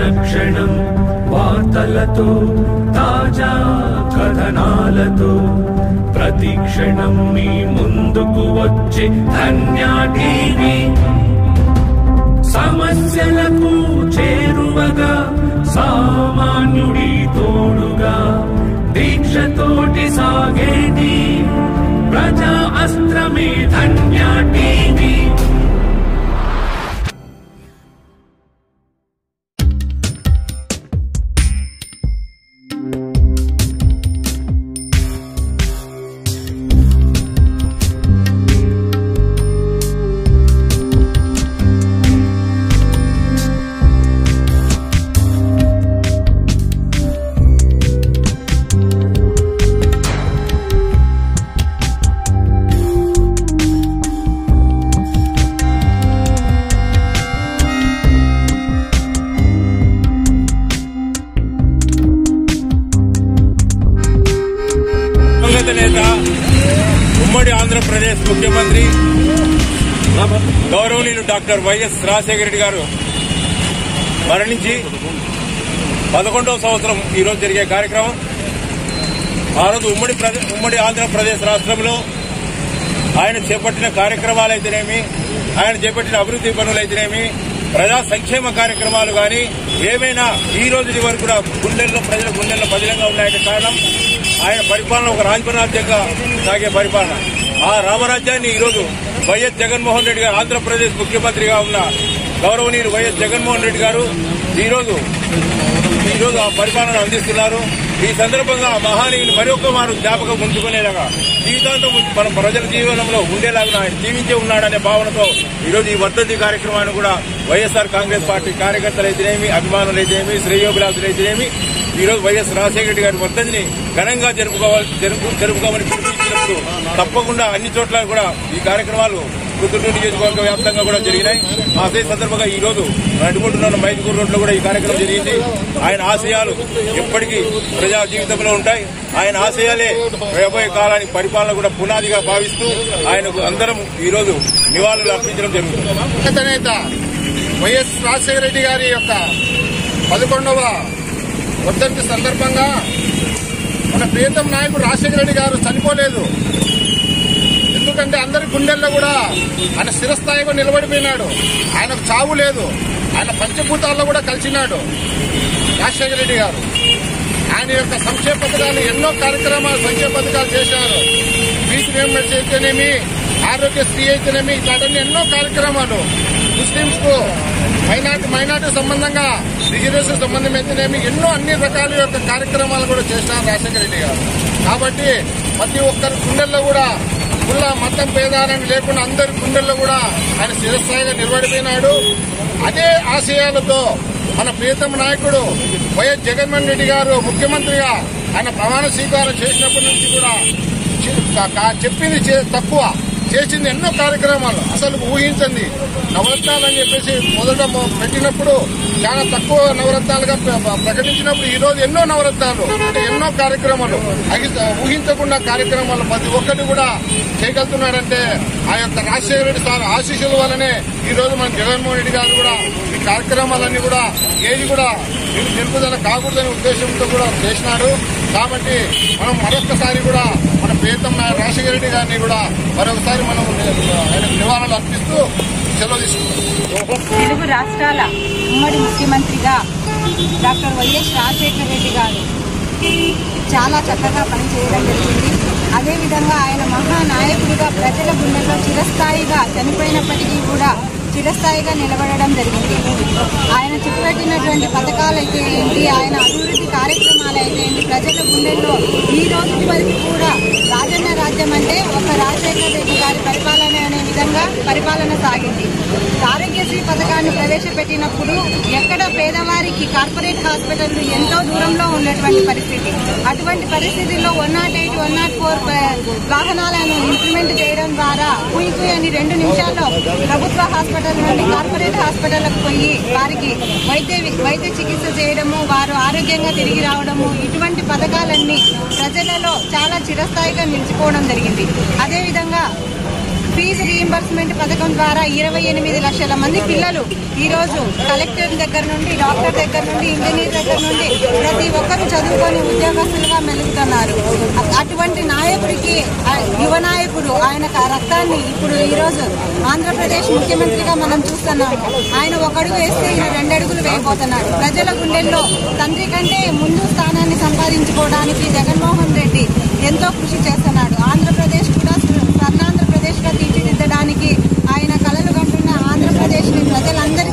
క్షణం వార్తలతో తాజా కథనాలతో ప్రతి క్షణం మీ ముందుకు వచ్చే ధన్య టీవీ సమస్యలకు చేరువగా సామాన్యుడి తోడుగా దీక్షతోటి సాగేటి ప్రజా అస్త్రమే ధన్య టీవీ దివంగత నేత ఉమ్మడి ఆంధ్రప్రదేశ్ ముఖ్యమంత్రి గౌరవనీయులు డాక్టర్ వైఎస్ రాజశేఖర రెడ్డి గారు మరణించి పదకొండవ సంవత్సరం ఈ రోజు జరిగే కార్యక్రమం ఆ రోజు ఉమ్మడి ప్రదే- ఉమ్మడి ఆంధ్రప్రదేశ్ రాష్ట్రంలో ఆయన చేపట్టిన కార్యక్రమాలైతేనేమి ఆయన చేపట్టిన అభివృద్ది పనులైతేనేమి ప్రజా సంక్షేమ కార్యక్రమాలు కానీ ఏమైనా ఈ రోజు వరకు కూడా గుండెల్లో ప్రజల గుండెల్లో బదిలంగా ఉన్నాయంటే కారణం ఆయన పరిపాలన ఒక రాజపరాజ్యంగా సాగే పరిపాలన ఆ రామరాజ్యాన్ని ఈ రోజు వైఎస్ జగన్మోహన్ రెడ్డి గారు ఆంధ్రప్రదేశ్ ముఖ్యమంత్రిగా ఉన్న గౌరవనీయులు వైఎస్ జగన్మోహన్ రెడ్డి గారు ఈ రోజు ఈ రోజు ఆ పరిపాలన అందిస్తున్నారు ఈ సందర్భంగా ఆ మహానీయులు మరొక మారు జ్ఞాపకం ఉంచుకునేలాగా జీవితాంతం మన ప్రజల జీవనంలో ఉండేలాగా ఆయన జీవించే ఉన్నాడనే భావనతో ఈ రోజు ఈ వర్ధంతి కార్యక్రమాన్ని కూడా వైఎస్ఆర్ కాంగ్రెస్ పార్టీ కార్యకర్తలు అయితేనేమి అభిమానులు అయితేనేమి శ్రేయోభిలాసులు అయితేనేమి ఈ రోజు వైఎస్ రాజశేఖర రెడ్డి గారి వర్ధంతిని ఘనంగా జరుపుకోవాలి జరుపు జరుపుకోమని పిలుపునిచ్చినప్పుడు తప్పకుండా అన్ని చోట్ల కూడా ఈ కార్యక్రమాలు పుత్తూరు నియోజకవర్గ వ్యాప్తంగా కూడా జరిగినాయి అదే సందర్భంగా ఈ రోజు నడుకుంటున్న మైదుకూరు రోడ్ లో కూడా ఈ కార్యక్రమం జరిగింది ఆయన ఆశయాలు ఎప్పటికీ ప్రజా జీవితంలో ఉంటాయి ఆయన ఆశయాలే రాబోయే కాలానికి పరిపాలన కూడా పునాదిగా భావిస్తూ ఆయనకు అందరం ఈ రోజు నివాళులు అర్పించడం జరుగుతుంది దివంగత నేత వైఎస్ రాజశేఖర రెడ్డి గారి యొక్క పదకొండవ వర్ధంతి సందర్భంగా మన ప్రియతం నాయకుడు రాజశేఖర రెడ్డి గారు చనిపోలేదు ఎందుకంటే అందరి గుండెల్లో కూడా ఆయన స్థిరస్థాయిగా నిలబడిపోయినాడు ఆయనకు చావు లేదు ఆయన పంచభూతాల్లో కూడా కలిసినాడు రాజశేఖర రెడ్డి గారు ఆయన యొక్క సంక్షేమ పథకాలు ఎన్నో కార్యక్రమాలు సంక్షేమ పథకాలు చేశారు ఫీజు రియంబర్స్ అయితేనేమి ఆరోగ్యశ్రీ అయితేనేమి ఇట్లాంటి ఎన్నో కార్యక్రమాలు ముస్లింస్ కు మైనార్టీ మైనార్టీ సంబంధంగా రిజర్వేషన్ సంబంధం అయితేనేమి ఎన్నో అన్ని రకాల యొక్క కార్యక్రమాలు కూడా చేసినారు రాజశేఖర రెడ్డి గారు కాబట్టి ప్రతి ఒక్కరి గుండెల్లో కూడా కుల మతం భేదాలని లేకుండా అందరి గుండెల్లో కూడా ఆయన శిరస్థాయిగా నిలబడిపోయినాడు అదే ఆశయాలతో మన ప్రియతమ నాయకుడు వైఎస్ జగన్మోహన్ రెడ్డి గారు ముఖ్యమంత్రిగా ఆయన ప్రమాణ స్వీకారం చేసినప్పటి నుంచి కూడా చె- కా- కా- చెప్పింది చే- తక్కువ చేసింది ఎన్నో కార్యక్రమాలు అసలు ఊహించండి నవరత్నాలు అని చెప్పేసి మొదట మొ- పెట్టినప్పుడు చాలా తక్కువ నవరత్నాలుగా ప్ర- ప్ర- ప్రకటించినప్పుడు ఈ రోజు ఎన్నో నవరత్నాలు అంటే ఎన్నో కార్యక్రమాలు అగి- ఊహించకుండా కార్యక్రమాలు ప్రతి ఒక్కటి కూడా చేయగలుగుతున్నాడంటే ఆ యొక్క రాజశేఖర రెడ్డి సార్ ఆశీస్సుల వల్లనే ఈ రోజు మన జగన్మోహన్ రెడ్డి గారు కూడా ఈ కార్యక్రమాలన్నీ కూడా ఏది కూడా నిలు- నిలుపుదల కాకూడదనే ఉద్దేశంతో కూడా చేసినాడు కాబట్టి మనం మరొకసారి కూడా మన ప్రియతం నాయకుడు రాజశేఖర రెడ్డి గారిని కూడా మరొకసారి మనం ఆయనకు నివాళులు అర్పిస్తూ సెలవు తీసుకుంటాం తెలుగు రాష్ట్రాల ఉమ్మడి ముఖ్యమంత్రిగా డాక్టర్ వైఎస్ రాజశేఖర రెడ్డి గారు చాలా చక్కగా పనిచేయడం జరిగింది అదేవిధంగా ఆయన మహానాయకుడిగా ప్రజల గుండెల్లో చిరస్థాయిగా చనిపోయినప్పటికీ కూడా చిరస్థాయిగా నిలబడడం జరిగింది ఆయన చేపట్టినటువంటి పథకాలు అయితే ఏంటి ఆయన అభివృద్ధి కార్యక్రమాలు అయితే ఏంటి ప్రజల గుండెల్లో ఈ రోజు వరకు కూడా రాజన్న రాజ్యం అంటే ఒక రాజశేఖర రెడ్డి గారి పరిపాలన అనే విధంగా పరిపాలన సాగింది ఆరోగ్యశ్రీ పథకాన్ని ప్రవేశపెట్టినప్పుడు ఎక్కడ పేదవారికి కార్పొరేట్ హాస్పిటల్ ఎంతో దూరంలో ఉన్నటువంటి పరిస్థితి అటువంటి పరిస్థితుల్లో one nought eight one nought four వాహనాలను ఇంప్లిమెంట్ చేయడం ద్వారా కుయి కుయి అని రెండు నిమిషాల్లో ప్రభుత్వ హాస్పిటల్ నుండి కార్పొరేట్ హాస్పిటల్కి పోయి వారికి వైద్య వైద్య చికిత్స చేయడము వారు ఆరోగ్యంగా తిరిగి రావడము ఇటువంటి పథకాలన్నీ ప్రజలలో చాలా చిరస్థాయిగా నిలిచిపోవడం జరిగింది అదేవిధంగా ఫీజు ఫీజు రీయింబర్స్మెంట్ పథకం ద్వారా ఇరవై ఎనిమిది లక్షల మంది పిల్లలు ఈ రోజు కలెక్టర్ దగ్గర నుండి డాక్టర్ దగ్గర నుండి ఇంజనీర్ దగ్గర నుండి ప్రతి ఒక్కరు చదువుకొని ఉద్యోగస్తులుగా మెలుగుతున్నారు అ- అటువంటి నాయకుడికి ఆ యువ నాయకుడు ఆయన క- రక్తాన్ని ఇప్పుడు ఈ రోజు ఆంధ్రప్రదేశ్ ముఖ్యమంత్రిగా మనం చూస్తున్నాము ఆయన ఒక అడుగు వేస్తే ఈయన రెండు అడుగులు వేయబోతున్నాడు ప్రజల గుండెల్లో తండ్రి కంటే ముందు స్థానాన్ని సంపాదించుకోవడానికి జగన్మోహన్ రెడ్డి ఎంతో కృషి చేస్తున్నాడు ఆంధ్రప్రదేశ్ కూడా స్వర్ణాంధ్రప్రదేశ్ గా తీర్చిదిద్దడానికి ఆయన కలలు కంటున్న ఆంధ్రప్రదేశ్ ని ప్రజలందరి